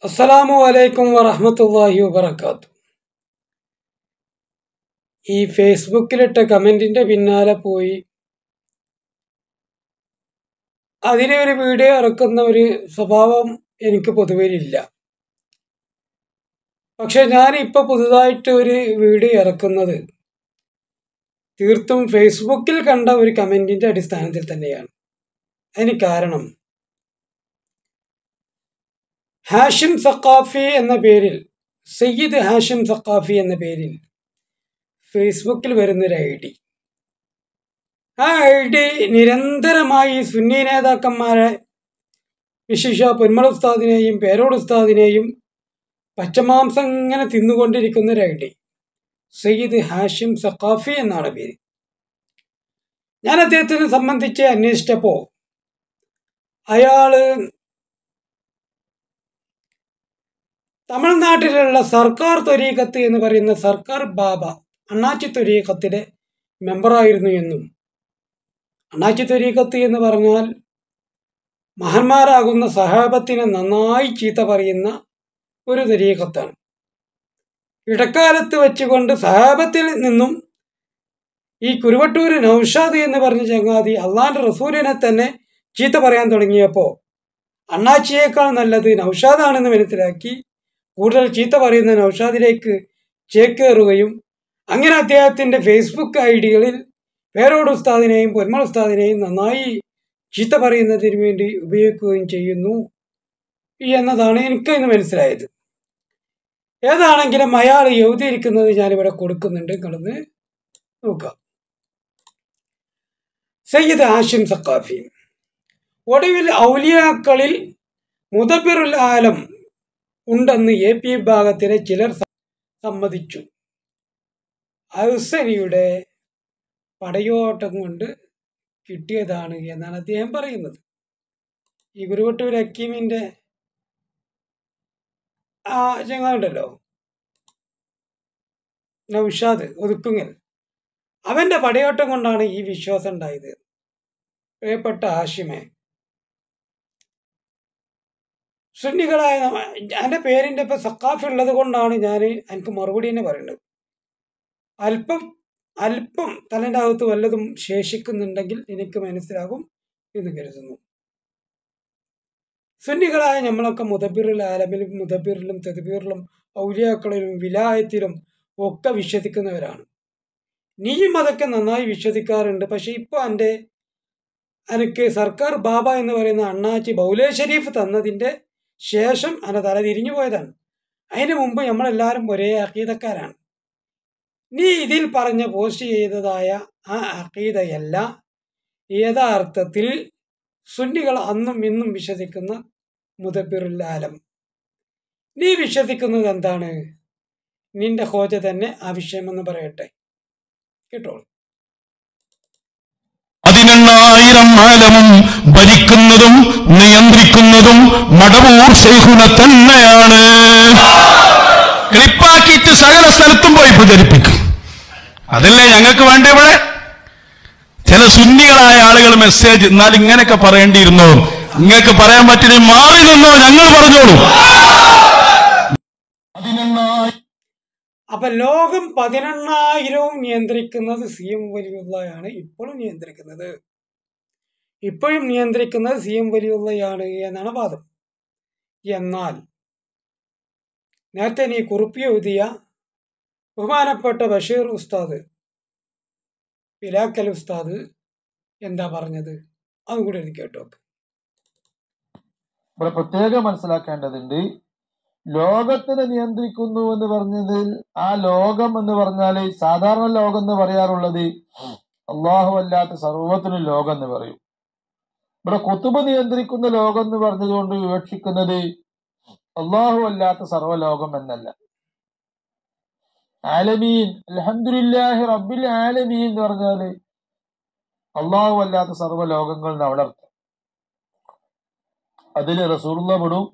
അസ്സലാമു അലൈക്കും വറഹ്മത്തുള്ളാഹി വബറകാത്തു ഈ ഫേസ്ബുക്കിലിട്ട കമൻറ്റിൻ്റെ പിന്നാലെ പോയി അതിനെ ഒരു വീഡിയോ ഇറക്കുന്ന ഒരു സ്വഭാവം എനിക്ക് പൊതുവിലില്ല പക്ഷെ ഞാൻ ഇപ്പോൾ പുതുതായിട്ട് ഒരു വീഡിയോ ഇറക്കുന്നത് തീർത്തും ഫേസ്ബുക്കിൽ കണ്ട ഒരു കമൻറ്റിൻ്റെ അടിസ്ഥാനത്തിൽ തന്നെയാണ് അതിന് കാരണം ഹാഷിം സഖാഫി എന്ന പേരിൽ സയ്യിദ് ഹാഷിം സഖാഫി എന്ന പേരിൽ ഫേസ്ബുക്കിൽ വരുന്നൊരു ഐ ഡി ആ ഐ ഡി നിരന്തരമായി സുന്നി നേതാക്കന്മാരെ വിശിഷ പൊന്മള ഉസ്താദിനെയും പേരോട് ഉസ്താദിനെയും പച്ചമാംസം ഇങ്ങനെ തിന്നുകൊണ്ടിരിക്കുന്ന ഒരു ഐ ഡി സയ്യിദ് ഹാഷിം സഖാഫി എന്നാണ് പേര് ഞാൻ അദ്ദേഹത്തിനെ സംബന്ധിച്ച് അന്വേഷിച്ചപ്പോൾ അയാള് തമിഴ്നാട്ടിലുള്ള സർക്കാർ ത്വരീഖത്ത് എന്ന് പറയുന്ന സർക്കാർ ബാബ അണ്ണാച്ചി ത്വരീഖത്തിലെ മെമ്പറായിരുന്നു എന്നും അണ്ണാച്ചി ത്വരീഖത്ത് എന്ന് പറഞ്ഞാൽ മഹാന്മാരാകുന്ന സഹാബത്തിനെ നന്നായി ചീത്ത പറയുന്ന ഒരു ത്വരീഖത്താണ് ഇടക്കാലത്ത് വെച്ചുകൊണ്ട് സഹാബത്തിൽ നിന്നും ഈ കുരുവട്ടൂര് നൌഷാദ് എന്ന് പറഞ്ഞ ചങ്ങാതി അള്ളാന്റെ റസൂലിനെ തന്നെ ചീത്ത പറയാൻ തുടങ്ങിയപ്പോൾ അണ്ണാച്ചിയേക്കാൾ നല്ലത് നൌഷാദാണെന്ന് മനസ്സിലാക്കി കൂടുതൽ ചീത്ത പറയുന്ന നൌഷാദിലേക്ക് ചേക്കേറുകയും അങ്ങനെ അദ്ദേഹത്തിൻ്റെ ഫേസ്ബുക്ക് ഐ ഡികളിൽ പേരോട് ഉസ്താദിനെയും പൊന്മൾ ഉസ്താദിനെയും നന്നായി ചീത്ത പറയുന്നതിന് വേണ്ടി ഉപയോഗിക്കുകയും ചെയ്യുന്നു എന്നതാണ് എനിക്ക് ഇന്ന് മനസ്സിലായത് ഏതാണെങ്കിലും അയാൾ എഴുതിയിരിക്കുന്നത് ഞാനിവിടെ കൊടുക്കുന്നുണ്ട് കളന്ന് നോക്കാം സയ്യിദ് ആഷിം സക്കാഫി ഒടുവിൽ ഔലിയാക്കളിൽ മുദബിറുൽ ആലം ഉണ്ടെന്ന് എ പി വിഭാഗത്തിലെ ചിലർ സമ്മതിച്ചു ഔസനിയുടെ പടയോട്ടം കൊണ്ട് കിട്ടിയതാണ് എന്നാണ് അദ്ദേഹം പറയുന്നത് ഈ ഗുരുവട്ടൂർ ഹക്കീമിൻ്റെ ആ ചങ്ങാണ്ടല്ലോ നൗഷാദ് ഒതുക്കുങ്ങൽ അവൻ്റെ പടയോട്ടം കൊണ്ടാണ് ഈ വിശ്വാസം ഉണ്ടായത് പ്രിയപ്പെട്ട ആഷിമെ സുന്നികളായ എൻ്റെ പേരിൻ്റെ ഇപ്പം സക്കാഫ് ഉള്ളത് കൊണ്ടാണ് ഞാൻ എനിക്ക് മറുപടി തന്നെ പറയുന്നത് അല്പം അല്പം തലൻ്റെ അകത്ത് വല്ലതും ശേഷിക്കുന്നുണ്ടെങ്കിൽ എനിക്ക് മനസ്സിലാകും എന്ന് കരുതുന്നു സുന്നികളായ നമ്മളൊക്കെ മുതബിറിൽ ആലമിലും മുതബിറിലും തെതുബീറിലും ഔലിയാക്കളിലും വിലായത്തിലും ഒക്കെ വിശ്വസിക്കുന്നവരാണ് നീയും അതൊക്കെ നന്നായി വിശ്വസിക്കാറുണ്ട് പക്ഷെ ഇപ്പോൾ എൻ്റെ എനിക്ക് സർക്കാർ ബാബ എന്ന് പറയുന്ന അണ്ണാച്ചി ബൗലേ ഷരീഫ് തന്നതിൻ്റെ ശേഷം എൻ്റെ തല തിരിഞ്ഞു പോയതാണ് അതിന് മുമ്പ് നമ്മളെല്ലാവരും ഒരേ അക്കീതക്കാരാണ് നീ ഇതിൽ പറഞ്ഞ് പോസ്റ്റ് ചെയ്തതായ ആ അക്കീതയല്ല യഥാർത്ഥത്തിൽ സുന്നികൾ അന്നും ഇന്നും വിശ്വസിക്കുന്ന മുതബിറുല്ലാലം നീ വിശ്വസിക്കുന്നത് എന്താണ് നിന്റെ ഹോജ തന്നെ ആ വിഷയമെന്ന് പറയട്ടെ കേട്ടോളൂ പതിനെണ്ണായിരം ആലമും ഭരിക്കുന്നതും നിയന്ത്രിക്കുന്നതും മടവൂർ ശൈഖുന തന്നെയാണ് ക്ലിപ്പാക്കിയിട്ട് സകല സ്ഥലത്തും പോയി പ്രചരിപ്പിക്കും അതല്ലേ ഞങ്ങൾക്ക് വേണ്ട ഇവിടെ ചില സുന്നികളായ ആളുകൾ മെസ്സേജ് എന്നാൽ ഇങ്ങനെയൊക്കെ പറയേണ്ടിയിരുന്നോ നിങ്ങൾക്ക് പറയാൻ പറ്റില്ല മാറി നിന്നോ ഞങ്ങൾ പറഞ്ഞോളൂ പതിനെണ്ണായിരം അപ്പൊ ലോകം പതിനെണ്ണായിരവും നിയന്ത്രിക്കുന്നത് സി എം വലിയുള്ളയാണ് ഇപ്പോഴും നിയന്ത്രിക്കുന്നത് ഇപ്പോഴും നിയന്ത്രിക്കുന്നത് സി എം വലിയുള്ളയാണ് എന്നാണ് വാദം എന്നാൽ നേരത്തെ നീ കുറിപ്പി എഴുതിയ ബഹുമാനപ്പെട്ട ബഷീർ ഉസ്താദ് പിലാക്കൽ ഉസ്താദ് എന്താ പറഞ്ഞത് അതും കൂടി എനിക്ക് കേട്ടോ ഇവിടെ പ്രത്യേകം മനസ്സിലാക്കേണ്ടതുണ്ട് ലോകത്തിനെ നിയന്ത്രിക്കുന്നു എന്ന് പറഞ്ഞതിൽ ആ ലോകം എന്ന് പറഞ്ഞാൽ സാധാരണ ലോകം എന്ന് പറയാറുള്ളത് അള്ളാഹു അല്ലാത്ത സർവത്തിനും ലോകം എന്ന് പറയും ഇവിടെ കുത്തുബ് നിയന്ത്രിക്കുന്ന ലോകം എന്ന് പറഞ്ഞതുകൊണ്ട് വിവക്ഷിക്കുന്നത് അള്ളാഹു അല്ലാത്ത സർവ്വലോകം എന്നല്ല ആലമീൻ അലഹമുല്ലാഹി റബ്ബിൽ ആലമീൻ എന്ന് പറഞ്ഞാല് അള്ളാഹു അല്ലാത്ത സർവ്വലോകങ്ങൾ എന്ന് അവിടെ അർത്ഥം അതിൽ റസൂറുള്ള പെടും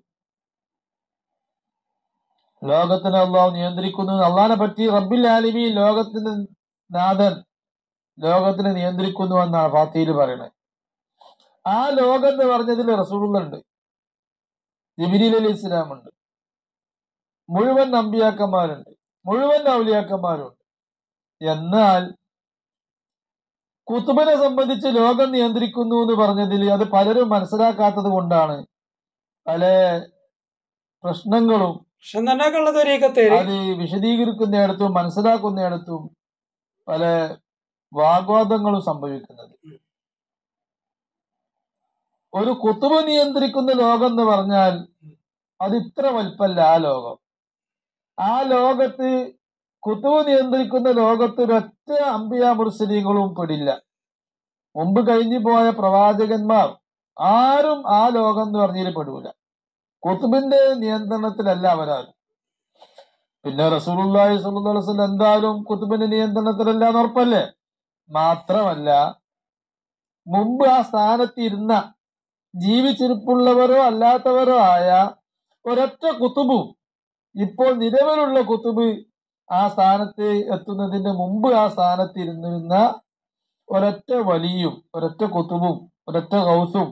ലോകത്തിനെ അള്ളാഹു നിയന്ത്രിക്കുന്നു അള്ളാഹിനെ പറ്റി റബ്ബിൽ ആലിമീൻ ലോകത്തിന്റെ നാഥൻ ലോകത്തിനെ നിയന്ത്രിക്കുന്നു എന്നാണ് ഫാത്തിയിൽ പറയുന്നത് ആ ലോകം എന്ന് പറഞ്ഞതിൽ റസൂലുള്ള ഉണ്ട് ജിബിരിൽ അലി ഇസ്ലാം ഉണ്ട് മുഴുവൻ അമ്പിയാക്കന്മാരുണ്ട് മുഴുവൻ ഔലിയാക്കന്മാരുണ്ട് എന്നാൽ കുത്തുബിനെ സംബന്ധിച്ച് ലോകം നിയന്ത്രിക്കുന്നു എന്ന് പറഞ്ഞതിൽ അത് പലരും മനസ്സിലാക്കാത്തത് കൊണ്ടാണ് പല പ്രശ്നങ്ങളും പക്ഷെ തന്നെ തൊരീക്കത്തേര് അത് വിശദീകരിക്കുന്നിടത്തും മനസ്സിലാക്കുന്നിടത്തും പല വാഗ്വാദങ്ങളും സംഭവിക്കുന്നത് ഒരു കുത്തുബ നിയന്ത്രിക്കുന്ന ലോകം എന്ന് പറഞ്ഞാൽ അത് ഇത്ര വലുപ്പല്ല ആ ലോകം ആ ലോകത്ത് കുത്തുബ നിയന്ത്രിക്കുന്ന ലോകത്ത് ഒരൊറ്റ അമ്പിയ മുർസലീങ്ങളും പെടില്ല മുമ്പ് കഴിഞ്ഞു പോയ പ്രവാചകന്മാർ ആരും ആ ലോകം എന്ന് പറഞ്ഞതിൽ പെടൂല കുത്തുബിന്റെ നിയന്ത്രണത്തിലല്ല അവരാരും പിന്നെ റസൂലുള്ളാഹി സ്വല്ലല്ലാഹു അലൈഹി വസല്ലം എന്തായാലും കുത്തുബിന്റെ നിയന്ത്രണത്തിലല്ല എന്ന് ഉറപ്പല്ലേ മാത്രമല്ല മുമ്പ് ആ സ്ഥാനത്ത് ഇരുന്ന ജീവിച്ചിരിപ്പുള്ളവരോ അല്ലാത്തവരോ ആയ ഒരൊറ്റ കുത്തുബും ഇപ്പോൾ നിലവിലുള്ള കുത്തുബ് ആ സ്ഥാനത്ത് എത്തുന്നതിന് മുമ്പ് ആ സ്ഥാനത്ത് ഇരുന്നിരുന്ന ഒരൊറ്റ വലിയും ഒരൊറ്റ കുത്തുബും ഒരൊറ്റ ഹൗസും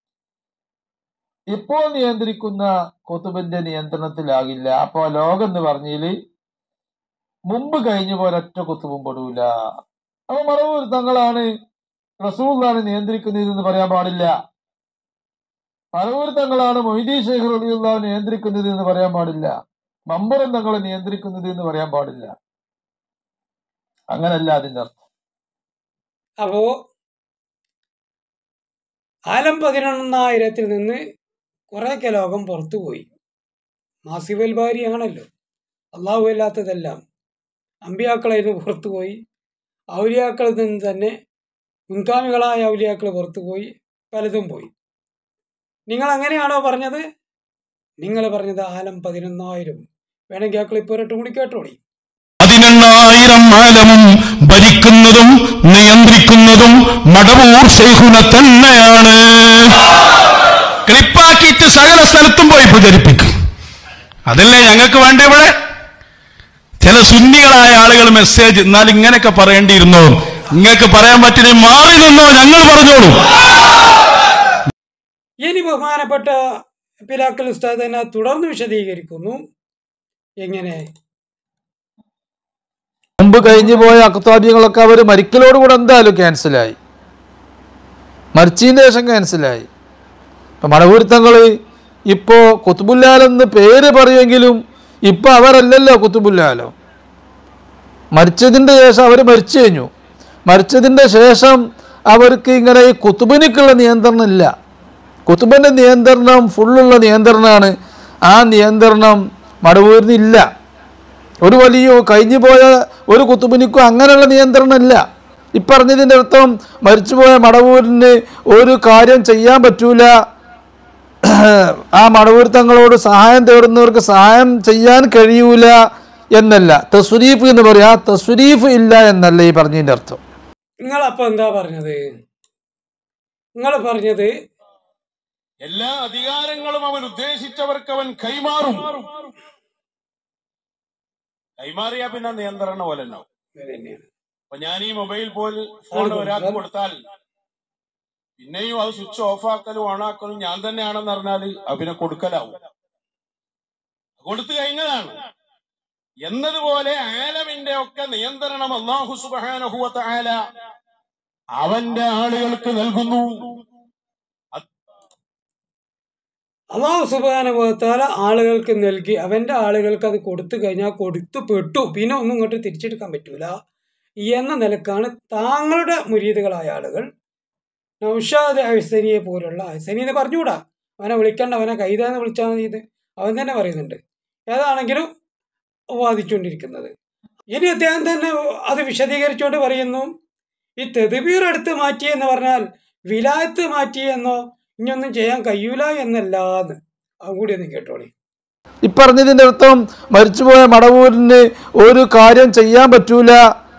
ഇപ്പോൾ നിയന്ത്രിക്കുന്ന കുത്തുബിന്റെ നിയന്ത്രണത്തിലാകില്ല അപ്പോ ലോകം എന്ന് പറഞ്ഞാല് മുമ്പ് കഴിഞ്ഞു പോലെ ഒറ്റ കുത്തുബും പെടൂല അപ്പൊ മറവൂർ തങ്ങളാണ് റസൂള്ളാണ് നിയന്ത്രിക്കുന്നത് എന്ന് പറയാൻ പാടില്ല മറവൂർ തങ്ങളാണ് മൊയ്തീ ശേഖർ അലിയുള്ള നിയന്ത്രിക്കുന്നത് എന്ന് പറയാൻ പാടില്ല മമ്പുറം തങ്ങളെ നിയന്ത്രിക്കുന്നത് എന്ന് പറയാൻ പാടില്ല അങ്ങനല്ല അതിന്റെ അർത്ഥം അപ്പോ ആലം പതിനൊന്നായിരത്തിൽ നിന്ന് കുറേയൊക്കെ ലോകം പുറത്തുപോയി മാസിവൽ ബാരിയാണല്ലോ അള്ളാഹു അല്ലാത്തതെല്ലാം അമ്പിയാക്കളിൽ നിന്ന് പുറത്തുപോയി ഔലിയാക്കളിൽ നിന്ന് തന്നെ മുൻഗാമികളായ ഔലിയാക്കൾ പുറത്തുപോയി പലതും പോയി നിങ്ങൾ അങ്ങനെയാണോ പറഞ്ഞത് നിങ്ങൾ പറഞ്ഞത് ആലം പതിനൊന്നായിരം വേണമെങ്കിൽ ആക്കൾ ഇപ്പോൾ ഒരട്ടും കൂടി കേട്ടോളി പതിനെണ്ണായിരം ആലമും ഭരിക്കുന്നതും നിയന്ത്രിക്കുന്നതും മടവൂർ ശൈഖുന തന്നെയാണ് ക്ലിപ്പാക്കിയിട്ട് സകല സ്ഥലത്തും പോയി പ്രചരിപ്പിക്കും അതല്ലേ ഞങ്ങൾക്ക് വേണ്ട ഇവിടെ ചില സുന്നികളായ ആളുകൾ മെസ്സേജ് എന്നാൽ ഇങ്ങനെയൊക്കെ പറയേണ്ടിയിരുന്നോ നിങ്ങൾക്ക് പറയാൻ പറ്റില്ല മാറി നിന്നോ ഞങ്ങൾ പറഞ്ഞോളൂ ഇനി ബഹുമാനപ്പെട്ട പിലാക്കൽ ഉസ്താദ് തന്നെ തുടർന്ന് വിശദീകരിക്കുന്നു എങ്ങനെ മുമ്പ് കഴിഞ്ഞു പോയ അക്താബിയങ്ങളൊക്കെ അവർ മരിക്കലോടുകൂടെ എന്തായാലും ക്യാൻസലായി മരിച്ചതിന് ശേഷം ക്യാൻസലായി ഇപ്പം മടവൂരുത്തങ്ങൾ ഇപ്പോൾ കുത്തുബുല്ലാലെന്ന് പേര് പറയുമെങ്കിലും ഇപ്പം അവരല്ലല്ലോ കുത്തുബുല്ലാലോ മരിച്ചതിൻ്റെ ശേഷം അവർ മരിച്ചു കഴിഞ്ഞു മരിച്ചതിൻ്റെ ശേഷം അവർക്ക് ഇങ്ങനെ ഈ കുത്തുബിനിക്കുള്ള നിയന്ത്രണം ഇല്ല കുത്തുബിൻ്റെ നിയന്ത്രണം ഫുള്ളുള്ള നിയന്ത്രണമാണ് ആ നിയന്ത്രണം മടവൂരിന് ഇല്ല ഒരു വലിയ കഴിഞ്ഞു പോയ ഒരു കുത്തുബിനിക്കും അങ്ങനെയുള്ള നിയന്ത്രണമില്ല ഇപ്പറഞ്ഞതിൻ്റെ അർത്ഥം മരിച്ചുപോയ മടവൂരിന് ഒരു കാര്യം ചെയ്യാൻ പറ്റൂല ആ മടവൂർ തങ്ങളോട് സഹായം തേടുന്നവർക്ക് സഹായം ചെയ്യാൻ കഴിയൂല എന്നല്ല തസ്വരീഫ് എന്ന് പറയാ തസ്വരീഫ് ഇല്ല എന്നല്ല ഈ പറഞ്ഞതിൻ്റെ അർത്ഥം നിങ്ങൾ അപ്പൊ എന്താ പറഞ്ഞത് നിങ്ങൾ പറഞ്ഞത് എല്ലാ അധികാരങ്ങളും അവൻ ഉദ്ദേശിച്ചവർക്ക് അവൻ കൈമാറും കൈമാറിയാ പിന്നെ നിയന്ത്രണം പോലെ ഉണ്ടാവും ഇത് തന്നെയാണ് അപ്പൊ ഞാൻ ഈ മൊബൈൽ ഫോൺ ഫോൺ ഒരാൾക്ക് കൊടുത്താൽ പിന്നെയും അത് സ്വിച്ച് ഓഫ് ആക്കലും ഓൺ ആക്കലും ഞാൻ തന്നെയാണെന്ന് പറഞ്ഞാൽ അത് പിന്നെ കൊടുക്കലാവും കൊടുത്തു കഴിഞ്ഞതാണ് എന്നതുപോലെ ആലമിന്റെ ഒക്കെ നിയന്ത്രണം അള്ളാഹു സുബാനഹുവത്ത ആല അവന്റെ ആളുകൾക്ക് നൽകുന്നു അള്ളാഹു സുബാനുഭവത്താല ആളുകൾക്ക് നൽകി അവന്റെ ആളുകൾക്ക് അത് കൊടുത്തു കഴിഞ്ഞാൽ കൊടുത്തു പെട്ടു പിന്നെ ഒന്നും ഇങ്ങോട്ട് തിരിച്ചെടുക്കാൻ പറ്റൂല എന്ന നിലക്കാണ് താങ്കളുടെ മുരീദുകളായ ആളുകൾ നൗഷാദ് അഹ്സനിയെ പോലുള്ള അഹ്സനി എന്ന് പറഞ്ഞുകൂടാ അവനെ വിളിക്കണ്ട അവനെ കൈതാന്ന് വിളിച്ചാൽ മതി ഇത് അവൻ തന്നെ പറയുന്നുണ്ട് ഏതാണെങ്കിലും വാദിച്ചുകൊണ്ടിരിക്കുന്നത് ഇനി അദ്ദേഹം തന്നെ അത് വിശദീകരിച്ചുകൊണ്ട് പറയുന്നു ഈ തെതുബീർ എടുത്ത് മാറ്റിയെന്ന് പറഞ്ഞാൽ വിലായത്ത് മാറ്റിയെന്നോ ഇനിയൊന്നും ചെയ്യാൻ കഴിയൂല എന്നല്ലാന്ന് അതും കൂടി ഒന്ന് കേട്ടോളി ഇപ്പറഞ്ഞതിൻ്റെ അർത്ഥം മരിച്ചുപോയ മടവൂരിന് ഒരു കാര്യം ചെയ്യാൻ പറ്റൂല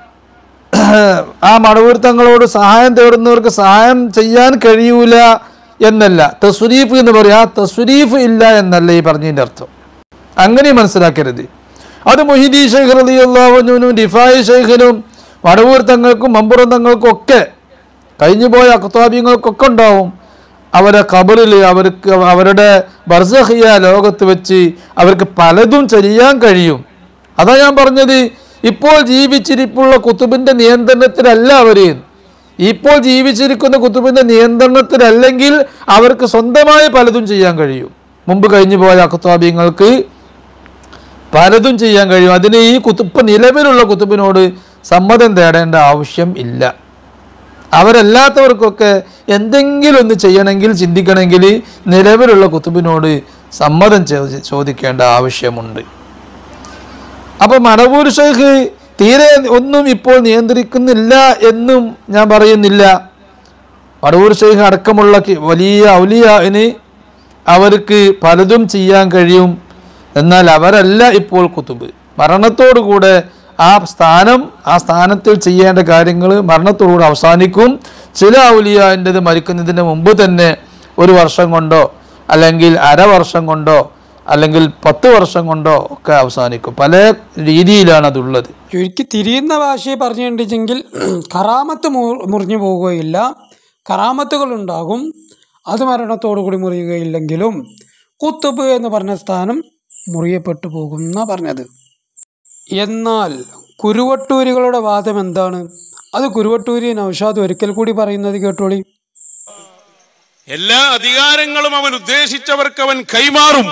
ആ മടവൂർ തങ്ങളോട് സഹായം തേടുന്നവർക്ക് സഹായം ചെയ്യാൻ കഴിയൂല എന്നല്ല തസ്വരീഫ് എന്ന് പറയാ തസ്വരീഫ് ഇല്ല എന്നല്ല ഈ പറഞ്ഞതിൻ്റെ അർത്ഥം അങ്ങനെ മനസ്സിലാക്കരുത് അത് മൊഹിദി ഷെയ്ഖ് റലിയുള്ളവനും ഡിഫായി ഷെയ്ഖിനും വടവൂർ തങ്ങൾക്കും മമ്പുറം തങ്ങൾക്കും ഒക്കെ കഴിഞ്ഞുപോയ അക്താബിങ്ങൾക്കൊക്കെ ഉണ്ടാവും അവരെ ഖബറിൽ അവർക്ക് അവരുടെ ബർസഹിയ ലോകത്ത് വെച്ച് അവർക്ക് പലതും ചെയ്യാൻ കഴിയും അതാ ഞാൻ പറഞ്ഞത് ഇപ്പോൾ ജീവിച്ചിരിപ്പുള്ള കുത്തുബിന്റെ നിയന്ത്രണത്തിലല്ല അവര് ഇപ്പോൾ ജീവിച്ചിരിക്കുന്ന കുത്തുബിന്റെ നിയന്ത്രണത്തിലല്ലെങ്കിൽ അവർക്ക് സ്വന്തമായി പലതും ചെയ്യാൻ കഴിയും മുമ്പ് കഴിഞ്ഞു പോയ അഖത്താബിങ്ങൾക്ക് പലതും ചെയ്യാൻ കഴിയും അതിന് ഈ കുത്തുപ്പ് നിലവിലുള്ള കുത്തുബിനോട് സമ്മതം തേടേണ്ട ആവശ്യം ഇല്ല അവരല്ലാത്തവർക്കൊക്കെ എന്തെങ്കിലും ഒന്ന് ചെയ്യണമെങ്കിൽ ചിന്തിക്കണമെങ്കിൽ നിലവിലുള്ള കുത്തുബിനോട് സമ്മതം ചോ- ചോദിക്കേണ്ട ആവശ്യമുണ്ട് അപ്പൊ മടവൂർ ഷെയ്ഖ് തീരെ ഒന്നും ഇപ്പോൾ നിയന്ത്രിക്കുന്നില്ല എന്നും ഞാൻ പറയുന്നില്ല മടവൂർ ഷെയ്ഖ് അടക്കമുള്ള കി- വലിയ ഔലിയാന് അവർക്ക് പലതും ചെയ്യാൻ കഴിയും എന്നാൽ അവരല്ല ഇപ്പോൾ കുത്തുബ് മരണത്തോടുകൂടെ ആ സ്ഥാനം ആ സ്ഥാനത്തിൽ ചെയ്യേണ്ട കാര്യങ്ങൾ മരണത്തോടുകൂടെ അവസാനിക്കും ചില ഔലിയാൻ്റെത് മരിക്കുന്നതിന് മുമ്പ് തന്നെ ഒരു വർഷം കൊണ്ടോ അല്ലെങ്കിൽ അരവർഷം കൊണ്ടോ അല്ലെങ്കിൽ പത്ത് വർഷം കൊണ്ടോ ഒക്കെ അവസാനിക്കും പല രീതിയിലാണ് അതുള്ളത് ചുരുക്കി തിരിയുന്ന ഭാഷയെ പറഞ്ഞിട്ടുണ്ടെങ്കിൽ കറാമത്ത് മു- മുറിഞ്ഞു പോവുകയില്ല കറാമത്തുകൾ ഉണ്ടാകും അത് മരണത്തോടു കൂടി മുറിയുകയില്ലെങ്കിലും കുത്തുബ് എന്ന് പറഞ്ഞ സ്ഥാനം മുറിയപ്പെട്ടു പോകും എന്നാ പറഞ്ഞത് എന്നാൽ കുരുവട്ടൂരികളുടെ വാദം എന്താണ് അത് കുരുവട്ടൂരി നൗഷാദ് ഒരിക്കൽ കൂടി പറയുന്നത് കേട്ടോളി എല്ലാ അധികാരങ്ങളും അവൻ ഉദ്ദേശിച്ചവർക്ക് അവൻ കൈമാറും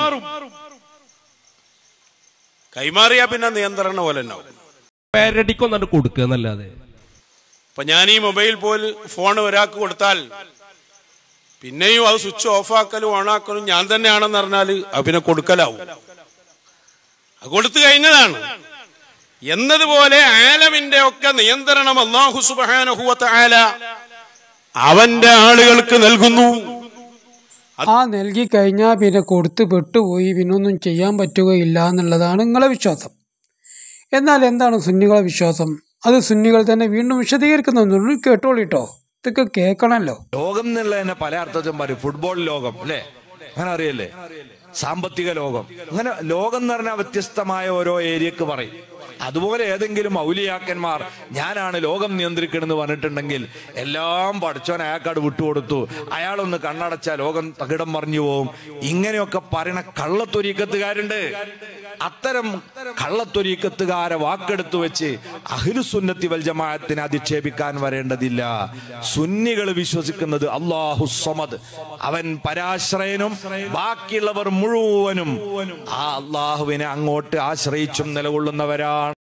കൈമാറിയാ പിന്നെ നിയന്ത്രണം പോലെ ഉണ്ടാവും പേരടിക്കൊന്നാണ്ട് കൊടുക്കുക എന്നല്ലാതെ ഇപ്പൊ ഞാൻ ഈ മൊബൈൽ പോൽ ഫോൺ ഒരാൾക്ക് കൊടുത്താൽ പിന്നെയും അത് സ്വിച്ച് ഓഫ് ആക്കലും ഓണാക്കലും ഞാൻ തന്നെയാണെന്ന് പറഞ്ഞാൽ അത് പിന്നെ കൊടുക്കലാവും അത് കൊടുത്തു കഴിഞ്ഞതാണ് എന്നതുപോലെ ആലമിന്റെ ഒക്കെ നിയന്ത്രണം അള്ളാഹു സുബാനഹുവത്ത ആല അവന്റെ ആളുകൾക്ക് നൽകുന്നു ആ നൽകി കഴിഞ്ഞാൽ പിന്നെ കൊടുത്ത് പെട്ടുപോയി പിന്നൊന്നും ചെയ്യാൻ പറ്റുകയില്ല എന്നുള്ളതാണ് നിങ്ങളെ വിശ്വാസം എന്നാൽ എന്താണ് സുന്നികളെ വിശ്വാസം അത് സുന്നികൾ തന്നെ വീണ്ടും വിശദീകരിക്കുന്നുണ്ട് കേട്ടോളിട്ടോ ഇതൊക്കെ കേൾക്കണമല്ലോ ലോകം എന്നുള്ള തന്നെ പല അർത്ഥത്തിലും പറയും ഫുട്ബോൾ ലോകം അല്ലേ അങ്ങനെ അറിയല്ലേ സാമ്പത്തിക ലോകം അങ്ങനെ ലോകം എന്ന് പറഞ്ഞാൽ വ്യത്യസ്തമായ ഓരോ ഏരിയക്ക് പറയും അതുപോലെ ഏതെങ്കിലും ഔലിയാക്കന്മാർ ഞാനാണ് ലോകം നിയന്ത്രിക്കണമെന്ന് പറഞ്ഞിട്ടുണ്ടെങ്കിൽ എല്ലാം പഠിച്ചോൻ അയാൾക്കാട് വിട്ടുകൊടുത്തു അയാളൊന്ന് കണ്ണടച്ചാൽ ലോകം തകിടം മറിഞ്ഞു പോവും ഇങ്ങനെയൊക്കെ പറയണ കള്ളത്തൊരീക്കത്തുകാരുണ്ട് അത്തരം കള്ളത്തൊരീക്കത്തുകാരെ വാക്കെടുത്തു വെച്ച് അഹിലുസുന്നത്തി വൽ ജമാഅത്തിനെ അധിക്ഷേപിക്കാൻ വരേണ്ടതില്ല സുന്നികൾ വിശ്വസിക്കുന്നത് അള്ളാഹു സമദ് അവൻ പരാശ്രയനും ബാക്കിയുള്ളവർ മുഴുവനും ആ അള്ളാഹുവിനെ അങ്ങോട്ട് ആശ്രയിച്ചും നിലകൊള്ളുന്നവരാണ്